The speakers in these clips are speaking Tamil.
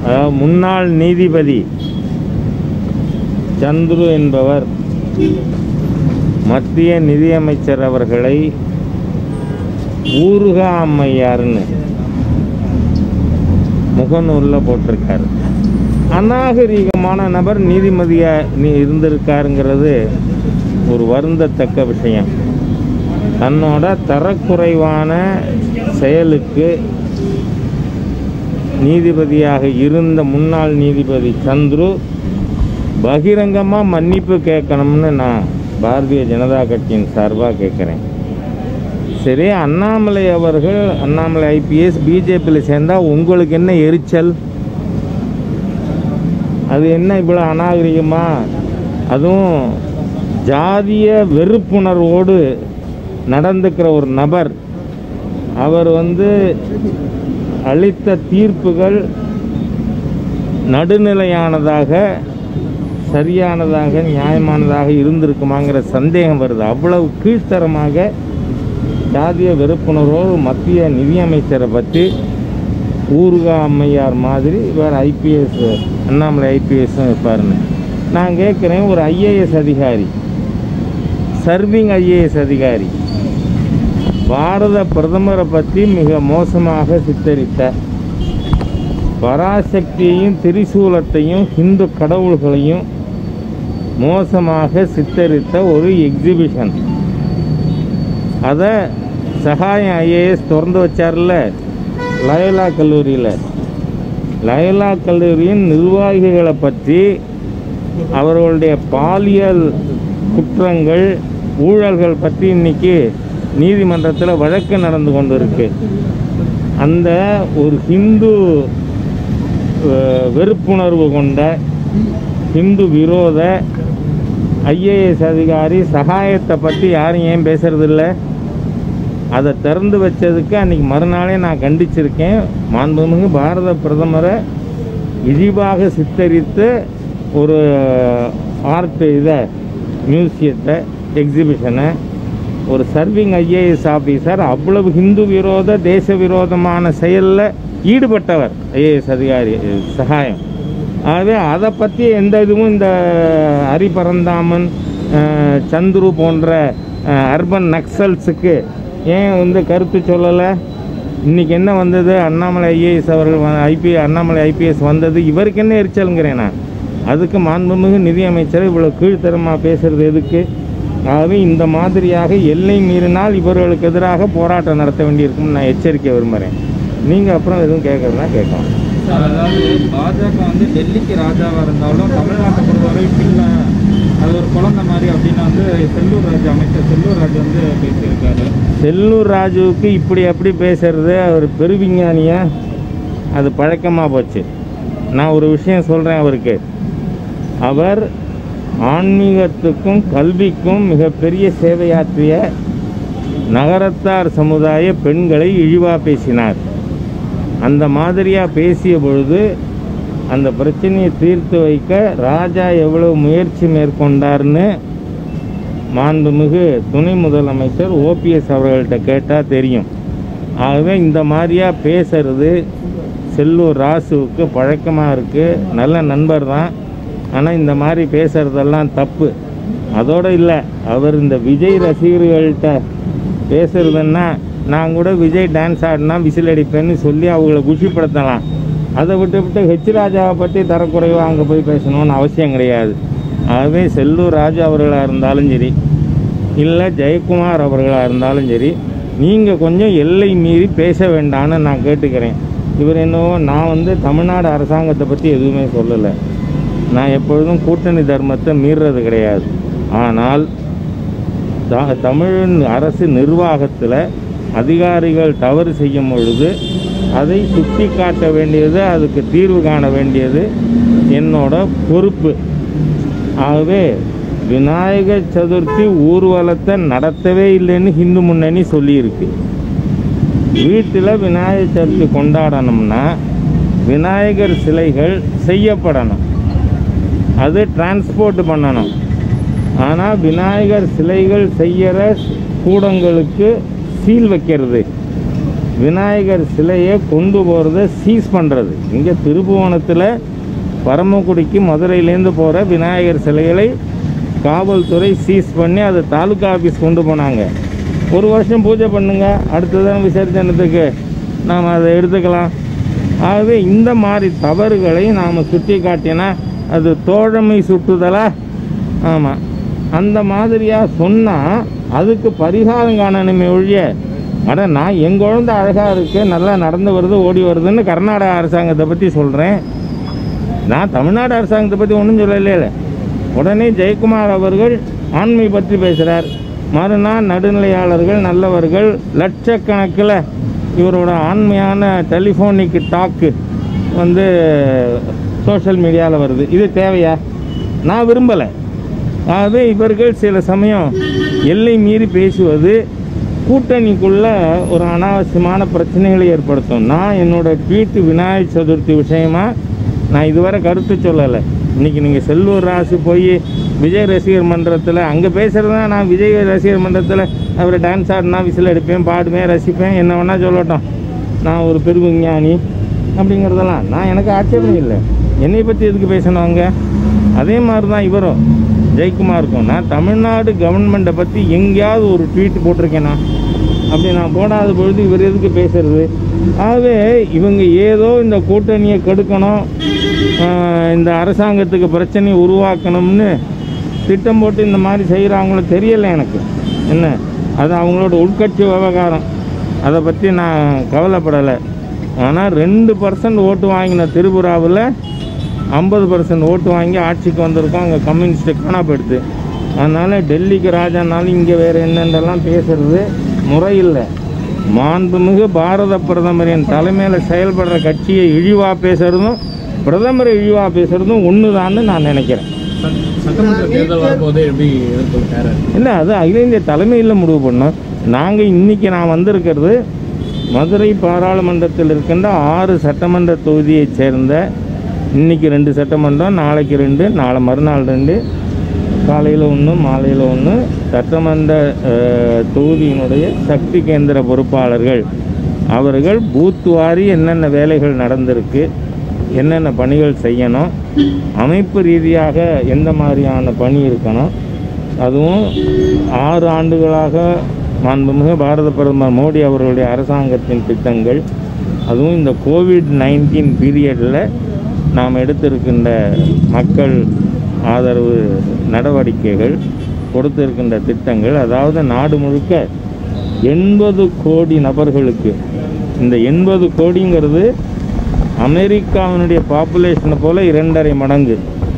அதாவது முன்னாள் நீதிபதி சந்துரு என்பவர் மத்திய நிதியமைச்சர் அவர்களை ஊருகா அம்மையார்னு முகநூலில் போட்டிருக்காரு அநாகரீகமான நபர் நீதிமதியா நீ இருந்திருக்காருங்கிறது ஒரு வருந்தத்தக்க விஷயம் தன்னோட தரக்குறைவான செயலுக்கு நீதிபதியாக இருந்த முன்னாள் நீதிபதி சந்துரு பகிரங்கமாக மன்னிப்பு கேட்கணும்னு நான் பாரதிய ஜனதா கட்சியின் சார்பாக கேட்குறேன் சரி அண்ணாமலை அவர்கள் அண்ணாமலை ஐபிஎஸ் பிஜேபியில் சேர்ந்தால் உங்களுக்கு என்ன எரிச்சல் அது என்ன இவ்வளோ அநாகரிகமா அதுவும் ஜாதிய வெறுப்புணர்வோடு நடந்துக்கிற ஒரு நபர் அவர் வந்து அளித்த தீர்ப்புகள் நடுநிலையானதாக சரியானதாக நியாயமானதாக இருந்திருக்குமாங்கிற சந்தேகம் வருது அவ்வளவு கீழ்த்தரமாக ஜாதிய வெறுப்புணர்வோடு மத்திய நிதியமைச்சரை பற்றி ஊருகா அம்மையார் மாதிரி இவர் ஐபிஎஸ் அண்ணாமலை ஐபிஎஸ்ஸும் இருப்பாருன்னு நான் கேட்குறேன் ஒரு ஐஏஎஸ் அதிகாரி சர்விங் ஐஏஎஸ் அதிகாரி பாரத பிரதமரை பற்றி மிக மோசமாக சித்தரித்த பராசக்தியையும் திரிசூலத்தையும் ஹிந்து கடவுள்களையும் மோசமாக சித்தரித்த ஒரு எக்ஸிபிஷன் அதை சகாயம் ஐஏஎஸ் திறந்து வச்சார்ல லயோலா கல்லூரியில் லயோலா கல்லூரியின் நிர்வாகிகளை பற்றி அவர்களுடைய பாலியல் குற்றங்கள் ஊழல்கள் பற்றி இன்னைக்கு நீதிமன்றத்தில் வழக்கு நடந்து கொண்டு இருக்கு அந்த ஒரு ஹிந்து அஹ், வெறுப்புணர்வு கொண்ட ஹிந்து விரோத ஐஏஎஸ் அதிகாரி சகாயத்தை பற்றி யாரும் ஏன் பேசுறதில்ல அதை திறந்து வச்சதுக்கு அன்னைக்கு மறுநாளே நான் கண்டிச்சிருக்கேன் மாண்புமிகு பாரத பிரதமரை இழிவாக சித்தரித்து ஒரு ஆர்ட் இதை மியூசியத்தை எக்ஸிபிஷனை ஒரு சர்விங் ஐஏஎஸ் ஆஃபீஸர் அவ்வளவு ஹிந்து விரோத தேச விரோதமான செயலில் ஈடுபட்டவர் ஐஏஎஸ் அதிகாரி அஹ், சகாயம் ஆகவே அதை பற்றி எந்த இதுவும் இந்த ஹரிபரந்தாமன் அஹ், சந்துரு போன்ற அஹ், அர்பன் நக்சல்ஸுக்கு ஏன் வந்து கருத்து சொல்லலை இன்னைக்கு என்ன வந்தது அண்ணாமலை ஐஏஎஸ் அவர்கள் ஐபி அண்ணாமலை ஐபிஎஸ் வந்தது இவருக்கு என்ன எரிச்சலுங்கிறேன் நான் அதுக்கு மாண்புமிகு நிதியமைச்சர் இவ்வளோ கீழ்த்தரமாக பேசுறது எதுக்கு ஆகவே இந்த மாதிரியாக எல்லை மீறினால் இவர்களுக்கு எதிராக போராட்டம் நடத்த வேண்டியிருக்கும்னு நான் எச்சரிக்கை விரும்புகிறேன் நீங்கள் அப்புறம் எதுவும் கேட்குறதுனா கேட்கலாம் சார் அதாவது பாஜக வந்து டெல்லிக்கு ராஜாவாக இருந்தாலும் தமிழ்நாட்டை பொறுத்தவரை பிள்ளை அது ஒரு குழந்தை மாதிரி அப்படின்னு வந்து செல்லூர் ராஜு அமைச்சர் செல்லூர் ராஜு வந்து பேசியிருக்காரு செல்லூர் ராஜுவுக்கு இப்படி எப்படி பேசுறது அவர் பெருவிஞ்ஞானியா அது பழக்கமாக போச்சு நான் ஒரு விஷயம் சொல்கிறேன் அவருக்கு அவர் ஆன்மீகத்துக்கும் கல்விக்கும் மிகப்பெரிய சேவையாற்றிய நகரத்தார் சமுதாய பெண்களை இழிவாக பேசினார் அந்த மாதிரியாக பேசிய பொழுது அந்த பிரச்சனையை தீர்த்து வைக்க ராஜா எவ்வளவு முயற்சி மேற்கொண்டார்னு மாண்புமிகு துணை முதலமைச்சர் ஓபிஎஸ் அவர்கள்ட்ட கேட்டால் தெரியும் ஆகவே இந்த மாதிரியாக பேசுறது செல்லூர் ராசுவுக்கு பழக்கமாக இருக்குது நல்ல நண்பர் தான் ஆனால் இந்த மாதிரி பேசுகிறதெல்லாம் தப்பு அதோடு இல்லை அவர் இந்த விஜய் ரசிகர்கள்ட்ட பேசுறதுன்னா நான் கூட விஜய் டான்ஸ் ஆடினா விசில் அடிப்பேன்னு சொல்லி அவங்கள குஷிப்படுத்தலாம் அதை விட்டு விட்டு ஹெச் ராஜாவை பற்றி தரக்குறைவாக அங்கே போய் பேசணும்னு அவசியம் கிடையாது ஆகவே செல்லூர் ராஜா அவர்களாக இருந்தாலும் சரி இல்லை ஜெயக்குமார் அவர்களாக இருந்தாலும் சரி நீங்கள் கொஞ்சம் எல்லை மீறி பேச வேண்டாம்னு நான் கேட்டுக்கிறேன் இவர் என்னவோ நான் வந்து தமிழ்நாடு அரசாங்கத்தை பற்றி எதுவுமே சொல்லலை நான் எப்பொழுதும் கூட்டணி தர்மத்தை மீறுறது கிடையாது ஆனால் த- தமிழ் அரசு நிர்வாகத்தில் அதிகாரிகள் தவறு செய்யும் பொழுது அதை சுட்டி காட்ட வேண்டியது அதுக்கு தீர்வு காண வேண்டியது என்னோட பொறுப்பு ஆகவே விநாயகர் சதுர்த்தி ஊர்வலத்தை நடத்தவே இல்லைன்னு இந்து முன்னணி சொல்லியிருக்கு வீட்டில் விநாயகர் சதுர்த்தி கொண்டாடணும்னா விநாயகர் சிலைகள் செய்யப்படணும் அது டிரான்ஸ்போர்ட் பண்ணணும் ஆனால் விநாயகர் சிலைகள் செய்கிற கூடங்களுக்கு சீல் வைக்கிறது விநாயகர் சிலையை கொண்டு போகிறத சீஸ் பண்ணுறது இங்கே திருப்புவனத்தில் பரமக்குடிக்கு மதுரையிலேருந்து போகிற விநாயகர் சிலைகளை காவல்துறை சீஸ் பண்ணி அதை தாலுகா ஆஃபீஸ் கொண்டு போனாங்க ஒரு வருஷம் பூஜை பண்ணுங்க அடுத்ததான் விசர்ஜனத்துக்கு நாம் அதை எடுத்துக்கலாம் ஆகவே இந்த மாதிரி தவறுகளை நாம் சுட்டி காட்டினா அது தோழமை சுட்டுதலா ஆமாம் அந்த மாதிரியாக சொன்னால் அதுக்கு பரிகாரம் காணணுமே ஒழிய அட நான் என் குழந்தை அழகாக இருக்குது நல்லா நடந்து வருது ஓடி வருதுன்னு கர்நாடக அரசாங்கத்தை பற்றி சொல்கிறேன் நான் தமிழ்நாடு அரசாங்கத்தை பற்றி ஒன்றும் சொல்லலையே உடனே ஜெயக்குமார் அவர்கள் ஆண்மை பற்றி பேசுகிறார் மறுநாள் நடுநிலையாளர்கள் நல்லவர்கள் லட்சக்கணக்கில் இவரோட ஆண்மையான டெலிஃபோனிக் டாக்கு வந்து சோஷியல் மீடியாவில் வருது இது தேவையா நான் விரும்பலை ஆகவே இவர்கள் சில சமயம் எல்லை மீறி பேசுவது கூட்டணிக்குள்ள ஒரு அனாவசியமான பிரச்சனைகளை ஏற்படுத்தும் நான் என்னோட ட்வீட் விநாயகர் சதுர்த்தி விஷயமா நான் இதுவரை கருத்து சொல்லலை இன்னைக்கு நீங்கள் செல்லூர் ராசு போய் விஜய் ரசிகர் மன்றத்தில் அங்கே பேசுகிறது தான் நான் விஜய் ரசிகர் மன்றத்தில் அவர் டான்ஸ் ஆடினா விசில் எடுப்பேன் பாடுவேன் ரசிப்பேன் என்ன வேணால் சொல்லட்டும் நான் ஒரு பெருவிஞ்ஞானி அப்படிங்கிறதெல்லாம் நான் எனக்கு ஆட்சேபம் இல்லை என்னை பற்றி எதுக்கு பேசணும் அவங்க அதே மாதிரி தான் இவரும் ஜெயக்குமாருக்கும் நான் தமிழ்நாடு கவர்மெண்ட்டை பற்றி எங்கேயாவது ஒரு ட்வீட் போட்டிருக்கேனா அப்படி நான் போடாத பொழுது இவர் எதுக்கு பேசுறது ஆகவே இவங்க ஏதோ இந்த கூட்டணியை கெடுக்கணும் ஆஹ் இந்த அரசாங்கத்துக்கு பிரச்சனையை உருவாக்கணும்னு திட்டம் போட்டு இந்த மாதிரி செய்கிறாங்களோ தெரியலை எனக்கு என்ன அது அவங்களோட உள்கட்சி விவகாரம் அதை பற்றி நான் கவலைப்படலை ஆனால் ரெண்டு பர்சன்ட் ஓட்டு வாங்கின திரிபுராவில் ஐம்பது பர்சன்ட் ஓட்டு வாங்கி ஆட்சிக்கு வந்திருக்கோம் அங்கே கம்யூனிஸ்ட்டு காணா போயிடுது அதனால் டெல்லிக்கு ராஜானாலும் இங்கே வேறு என்னென்னலாம் பேசுறது முறையில்லை மாண்புமிகு பாரத பிரதமரின் தலைமையில் செயல்படுற கட்சியை இழிவாக பேசுறதும் பிரதமரை இழிவாக பேசுறதும் ஒன்று நான் நினைக்கிறேன் சட்- சட்டமன்ற தேர்தல் வரும்போது எப்படி எதிர்கொள்கிறாரு இல்லை அது அகில இந்திய தலைமையில் முடிவு பண்ணோம் நாங்கள் இன்றைக்கி நான் வந்திருக்கிறது மதுரை பாராளுமன்றத்தில் இருக்கின்ற ஆறு சட்டமன்ற தொகுதியைச் சேர்ந்த இன்னைக்கு ரெண்டு சட்டமன்றம் நாளைக்கு ரெண்டு நாளை மறுநாள் ரெண்டு காலையில் ஒன்று மாலையில் ஒன்று சட்டமன்ற அஹ், தொகுதியினுடைய சக்தி கேந்திர பொறுப்பாளர்கள் அவர்கள் பூத் வாரி என்னென்ன வேலைகள் நடந்திருக்கு என்னென்ன பணிகள் செய்யணும் அமைப்பு ரீதியாக எந்த மாதிரியான பணி இருக்கணும் அதுவும் ஆறு ஆண்டுகளாக மாண்புமிகு பாரத பிரதமர் மோடி அவர்களுடைய அரசாங்கத்தின் திட்டங்கள் அதுவும் இந்த கோவிட் நைன்டீன் பீரியடில் நாம் எடுத்திருக்கின்ற மக்கள் ஆதரவு நடவடிக்கைகள் கொடுத்திருக்கின்ற திட்டங்கள் அதாவது நாடு முழுக்க எண்பது கோடி நபர்களுக்கு இந்த எண்பது கோடிங்கிறது அமெரிக்காவினுடைய பாப்புலேஷனை போல இரண்டரை மடங்கு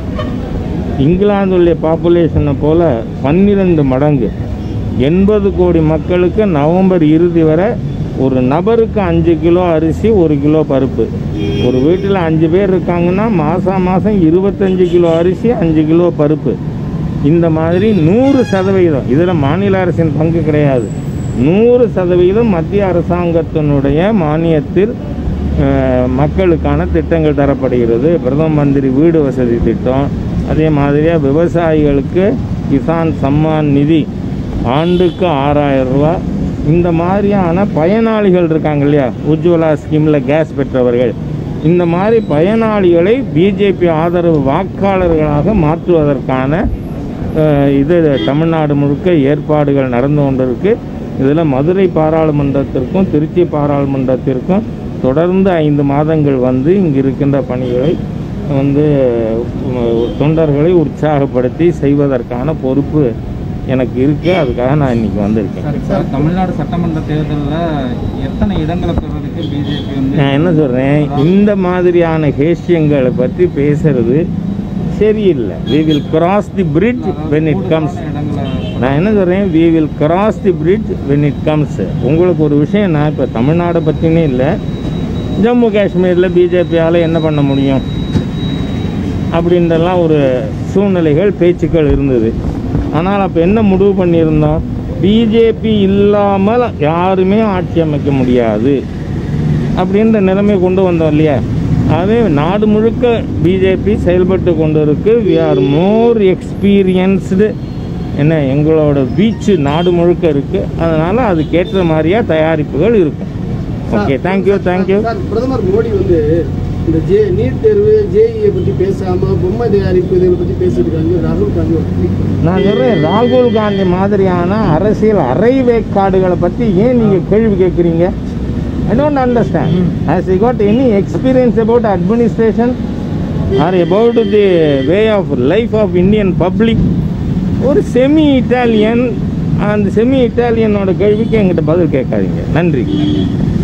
இங்கிலாந்துடைய பாப்புலேஷனை போல பன்னிரெண்டு மடங்கு எண்பது கோடி மக்களுக்கு நவம்பர் இறுதி வரை ஒரு நபருக்கு அஞ்சு கிலோ அரிசி ஒரு கிலோ பருப்பு ஒரு வீட்டில் அஞ்சு பேர் இருக்காங்கன்னா மாதம் மாதம் இருபத்தஞ்சு கிலோ அரிசி அஞ்சு கிலோ பருப்பு இந்த மாதிரி நூறு சதவிகிதம் இதில் மாநில அரசின் பங்கு கிடையாது நூறு சதவிகிதம் மத்திய அரசாங்கத்தினுடைய மானியத்தில் அஹ், மக்களுக்கான திட்டங்கள் தரப்படுகிறது பிரதம மந்திரி வீடு வசதி திட்டம் அதே மாதிரியாக விவசாயிகளுக்கு கிசான் சம்மான் நிதி ஆண்டுக்கு ஆறாயிரம் ரூபா இந்த மாதிரியான பயனாளிகள் இருக்காங்க இல்லையா உஜ்வலா ஸ்கீமில் கேஸ் பெற்றவர்கள் இந்த மாதிரி பயனாளிகளை பிஜேபி ஆதரவு வாக்காளர்களாக மாற்றுவதற்கான அஹ், இது தமிழ்நாடு முழுக்க ஏற்பாடுகள் நடந்து கொண்டிருக்கு இதில் மதுரை பாராளுமன்றத்திற்கும் திருச்சி பாராளுமன்றத்திற்கும் தொடர்ந்து ஐந்து மாதங்கள் வந்து இங்கு இருக்கின்ற பணிகளை வந்து உம், தொண்டர்களை உற்சாகப்படுத்தி செய்வதற்கான பொறுப்பு எனக்கு இருக்குது அதுக்காக நான் இன்னைக்கு வந்திருக்கேன் சரி சார் தமிழ்நாடு சட்டமன்ற தேர்தலில் எத்தனை இடங்களை பெறதுக்கு பிஜேபி வந்து நான் என்ன சொல்கிறேன் இந்த மாதிரியான ஹேஷியங்களை பற்றி பேசுறது சரியில்லை we will cross the bridge when it comes இடங்களை நான் என்ன சொல்கிறேன் we will cross the bridge when it comes உங்களுக்கு ஒரு விஷயம் நான் இப்போ தமிழ்நாடை பற்றினே இல்லை ஜம்மு காஷ்மீரில் பிஜேபியால் என்ன பண்ண முடியும் அப்படின்றலாம் ஒரு சூழ்நிலைகள் பேச்சுக்கள் இருந்தது ஆனால் அப்போ என்ன முடிவு பண்ணியிருந்தோம் பிஜேபி இல்லாமல் யாருமே ஆட்சி அமைக்க முடியாது அப்படின்ற நிலைமை கொண்டு வந்தோம் இல்லையா ஆகவே நாடு முழுக்க பிஜேபி செயல்பட்டு கொண்டு இருக்கு வி ஆர் மோர் எக்ஸ்பீரியன்ஸ்டு என்ன எங்களோட வீச்சு நாடு முழுக்க இருக்குது அதனால் அதுக்கேற்ற மாதிரியாக தயாரிப்புகள் இருக்கும் ஓகே தேங்க்யூ தேங்க்யூ சார் பிரதமர் மோடி வந்து இந்த ஜே நீட் தேர்வு ஜேஇயை பற்றி பேசாம பொம்மை தயாரிப்பு இதை பற்றி பேசியிருக்காங்க ராகுல் காந்தி ஒரு tweet பண்ணாரு. நான் சொல்கிறேன் ராகுல் காந்தி மாதிரியான அரசியல் அரைவேக்காடுகளை பற்றி ஏன் நீங்கள் கேள்வி கேட்குறீங்க I don't understand has you got any experience about administration or about the way of life of Indian public ஒரு செமி இட்டாலியன் அந்த செமி இட்டாலியனோட கேள்விக்கு என்கிட்ட பதில் கேட்காதீங்க நன்றி